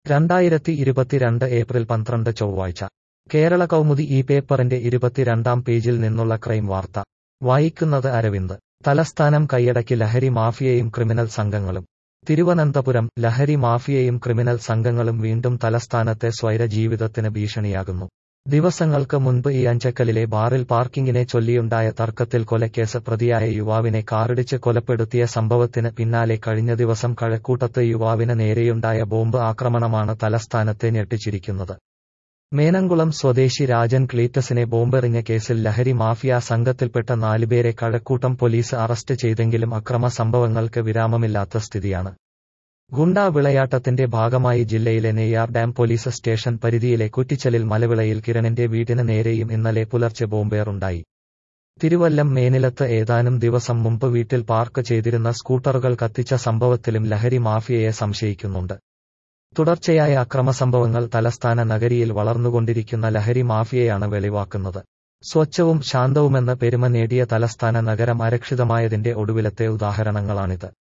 രണ്ടായിരത്തി ഇരുപത്തിരണ്ട് ഏപ്രിൽ പന്ത്രണ്ട് ചൊവ്വാഴ്ച കേരള കൗമുദി ഈ പേപ്പറിന്റെ ഇരുപത്തിരണ്ടാം പേജിൽ നിന്നുള്ള ക്രൈം വാർത്ത വായിക്കുന്നത് അരവിന്ദ് തലസ്ഥാനം കൈയടക്കി ലഹരി മാഫിയയും ക്രിമിനൽ സംഘങ്ങളും തിരുവനന്തപുരം ലഹരി മാഫിയയും ക്രിമിനൽ സംഘങ്ങളും വീണ്ടും തലസ്ഥാനത്തെ സ്വൈര ജീവിതത്തിന് ഭീഷണിയാകുന്നു ദിവസങ്ങൾക്ക് മുൻപ് ഈ അഞ്ചക്കലിലെ ബാറിൽ പാർക്കിങ്ങിനെ ചൊല്ലിയുണ്ടായ തർക്കത്തിൽ കൊലക്കേസ് പ്രതിയായ യുവാവിനെ കാറിടിച്ച് കൊലപ്പെടുത്തിയ സംഭവത്തിന് പിന്നാലെ കഴിഞ്ഞ ദിവസം കഴക്കൂട്ടത്ത് യുവാവിന് നേരെയുണ്ടായ ബോംബ് ആക്രമണമാണ് തലസ്ഥാനത്തെ ഞെട്ടിച്ചിരിക്കുന്നത് മേനംകുളം സ്വദേശി രാജൻ ക്ലീറ്റസിനെ ബോംബെറിഞ്ഞ കേസിൽ ലഹരി മാഫിയ സംഘത്തിൽപ്പെട്ട നാലുപേരെ കഴക്കൂട്ടം പോലീസ് അറസ്റ്റ് ചെയ്തെങ്കിലും അക്രമ സംഭവങ്ങൾക്ക് വിരാമമില്ലാത്ത സ്ഥിതിയാണ് ഗുണ്ടാ വിളയാട്ടത്തിന്റെ ഭാഗമായി ജില്ലയിലെ നെയ്യാർ ഡാം പോലീസ് സ്റ്റേഷൻ പരിധിയിലെ കുറ്റിച്ചലിൽ മലവിളയിൽ കിരണിന്റെ വീടിന് നേരെയും ഇന്നലെ പുലർച്ചെ ബോംബേറുണ്ടായി തിരുവല്ലം മേനിലത്ത് ഏതാനും ദിവസം മുമ്പ് വീട്ടിൽ പാർക്ക് ചെയ്തിരുന്ന സ്കൂട്ടറുകൾ കത്തിച്ച സംഭവത്തിലും ലഹരി മാഫിയയെ സംശയിക്കുന്നുണ്ട് തുടർച്ചയായ അക്രമസംഭവങ്ങൾ തലസ്ഥാന നഗരിയിൽ വളർന്നുകൊണ്ടിരിക്കുന്ന ലഹരി മാഫിയയാണ് വെളിവാക്കുന്നത് സ്വച്ഛവും ശാന്തവുമെന്ന പെരുമ നേടിയ തലസ്ഥാന നഗരം അരക്ഷിതമായതിന്റെ ഒടുവിലത്തെ ഉദാഹരണങ്ങളാണിത്